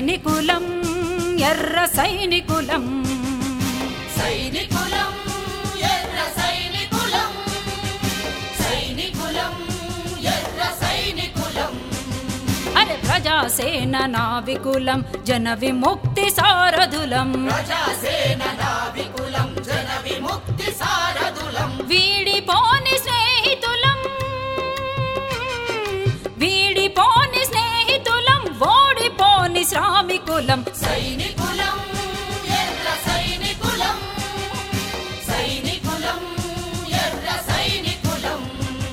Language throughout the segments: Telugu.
సైనికులం ఎర్ర సైనికులం సైనికులం ఎర్ర సైనికులం సైనికులం ఎర్ర సైనికులం అరే ప్రజాసేన నావికులం జన విముక్తి సారథులం ప్రజాసేన నావికులం జన విముక్తి సారథులం వీడిపోని స్నేహితులం వీడిపోని స్నేహితులం ఓడిపోని శ్రామికులం సైనికులం ఎర్ర సైనికులం సైనికులం ఎర్ర సైనికులం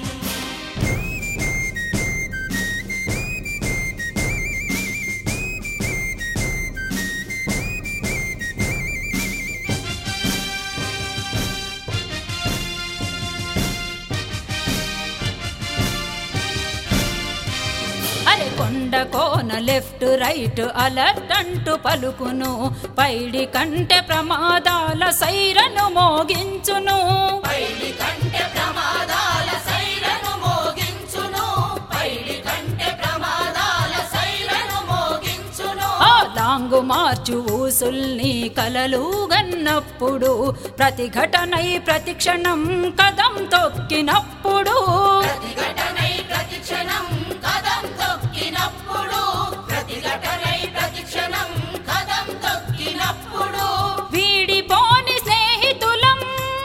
అరే కొండ కోన లెఫ్ట్ రైట్ అలర్ట్ అంటూ పలుకును పైడి కంటే ప్రమాదాల సైరను మోగించును పైడి కంటే ప్రమాదాల సైరను మోగించును పైడి కంటే ప్రమాదాల సైరను మోగించును ఆ లాంగు మార్చు ఊసుల్ని కలలు గన్నప్పుడు ప్రతిఘటనై ప్రతిక్షణం కదం తొక్కినప్పుడు ప్రతిఘటనై ప్రతిక్షణం కదం తొక్కినప్పుడు ప్రతిఘటనై ప్రతిక్షణం కదం తొక్కినప్పుడు వీడిపోని స్నేహితులం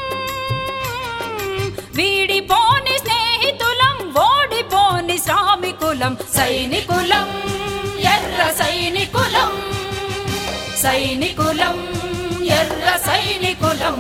వీడిపోని స్నేహితులం ఓడిపోని శ్రామికులం సైనికులం ఎర్ర సైనికులం సైనికులం ఎర్ర సైనికులం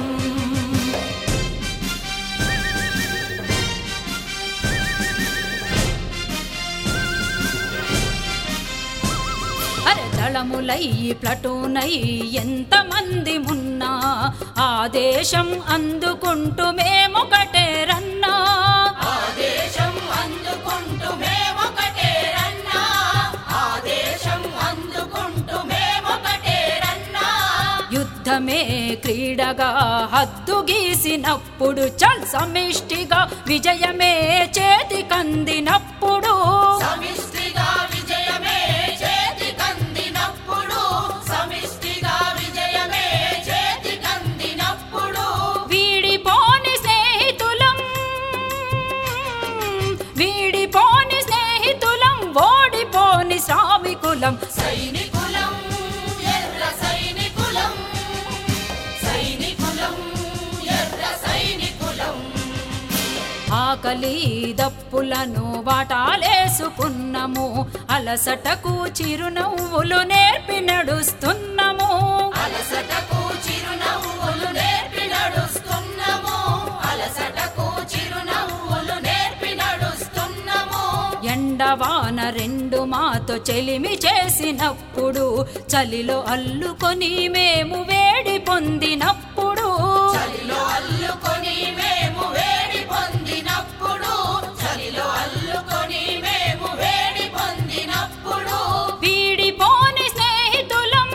అరే దళములై ప్లటూనై ఎంతమంది ఉన్నా ఆదేశం అందుకుంటూ మేమొకటే రన్నా ఆదేశం అందుకుంటూ మేమొకటే రన్నా ఆదేశం అందుకుంటూ మేమొకటే రన్నా యుద్ధమే క్రీడగా హద్దు గీసినప్పుడు చల్ సమిష్టిగా విజయమే చేతికందినప్పుడు సమిష్టిగా విజయమే చేతికందినప్పుడు సమిష్టిగా విజయమే చేతికందినప్పుడు వీడిపోని స్నేహితులం వీడిపోని స్నేహితులం ఓడిపోని శ్రామికులం సైనికులం ఎర్ర సైనికులం సైనికులం ఎర్ర సైనికులం ఆకలి దప్పులను వాటాలేసుకున్నాము అలసటకు చిరునవ్వులు నేర్పి నడుస్తున్నాము అలసటకు చిరునవ్వులు నేర్పి నడుస్తున్నాము అలసటకు చిరునవ్వులు నేర్పి నడుస్తున్నాము ఎండవాన రెండు మాతో చెలిమి చేసినప్పుడు చలిలో అల్లుకొని మేము వేడి పొందినప్పుడు చలిలో అల్లుకొని మేము వేడి పొందినప్పుడు చలిలో అల్లుకొని మేము వేడి పొందినప్పుడు వీడిపోని స్నేహితులం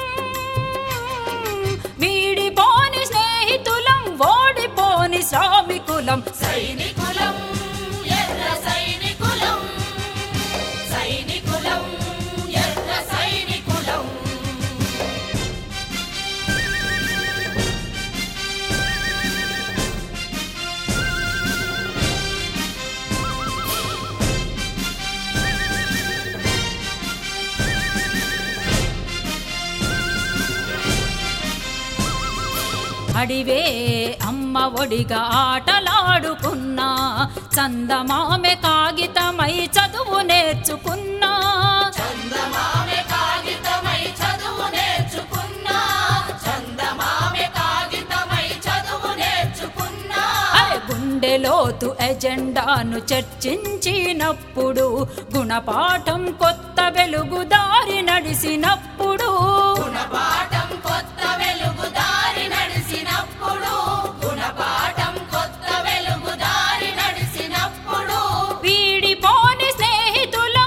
వీడిపోని స్నేహితులం ఓడిపోని శ్రామికులం సైనికులం ఎర్ర సైనికులం సైనికులం ఎర్ర సైనికులం అడివే అమ్మ ఒడిగా ఆటలాడుకున్నా చందమామె కాగితమై చదువు నేర్చుకున్నా చందమామె కాగితమై చదువు నేర్చుకున్నా చందమామె కాగితమై చదువు నేర్చుకున్నా అరే గుండెలోతు ఎజెండాను చర్చించినప్పుడు గుణపాఠం కొత్త వెలుగు దారి నడిసినప్పుడు గుణపాఠం కొత్త వెలుగు దారి నడిసినప్పుడు గుణపాఠం కొత్త వెలుగు దారి నడిసినప్పుడు వీడిపోని స్నేహితులం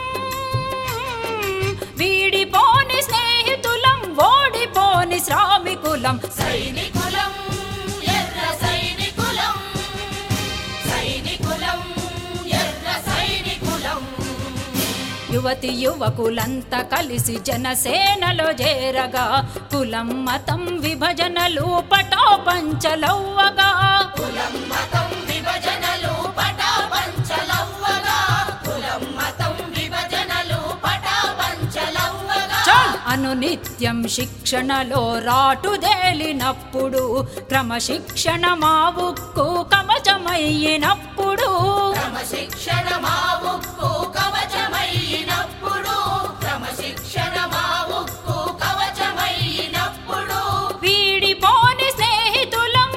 వీడిపోని స్నేహితులం ఓడిపోని శ్రామికులం సైనికులం ఎర్ర సైనికులం సైనికులం ఎర్ర సైనికులం యువతి యువకులంతా కలిసి జనసేనలో చేరగా కులం మతం విభజనలు పటాపంచలవ్వగా కులం మతం విభజనలు పటాపంచలవ్వగా కులం మతం విభజనలు పటాపంచలవ్వగా చాల్ అనునిత్యం శిక్షణలో రాటుదేలినప్పుడు క్రమశిక్షణ మా ఉక్కు కవచమయ్యినప్పుడు క్రమశిక్షణ మా ఉక్కు కవచమైనప్పుడు క్రమశిక్షణ మా ఉక్కు కవచమైనప్పుడు వీడిపోని స్నేహితులం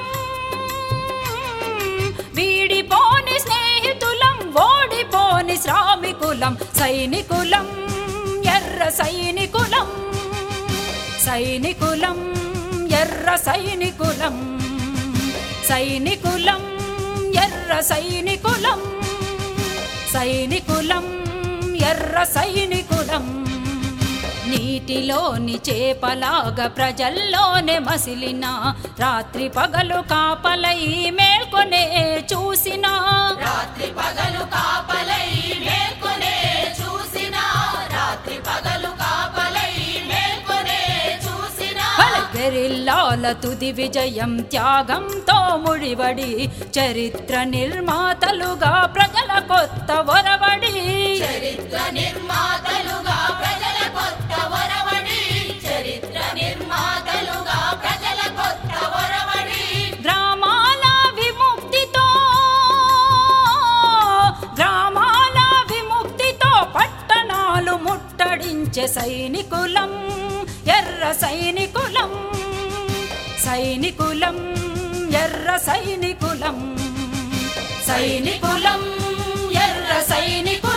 వీడిపోని స్నేహితులం ఓడిపోని శ్రామికులం సైనికులం ఎర్ర సైనికులం సైనికులం ఎర్ర సైనికులం సైనికులం ఎర్ర సైనికులం సైనికులం ఎర్ర సైనికులం నీటిలోని చేపలాగా ప్రజల్లోనే మసిలిన రాత్రి పగలు కాపలై మేల్కొనే చూసినా రాత్రి పగలు కాపలై మేల్కొనే చూసిన రాత్రి పగలు కాపలై మేల్కొనే చూసిన గెరిల్లాల తుది విజయం త్యాగంతో ముడివడి చరిత్ర నిర్మాతలుగా ప్రజల కొత్త ఒరవడి చరిత్ర నిర్మాతలుగా ప్రజల కొత్త వరవడి చరిత్ర నిర్మాతలుగా ప్రజల కొత్త వరవడి గ్రామాల విముక్తితో గ్రామాల విముక్తితో పట్టణాలు ముట్టడించే సైనికులం ఎర్ర సైనికులం సైనికులం ఎర్ర సైనికులం సైనికులం ఎర్ర సైనికులం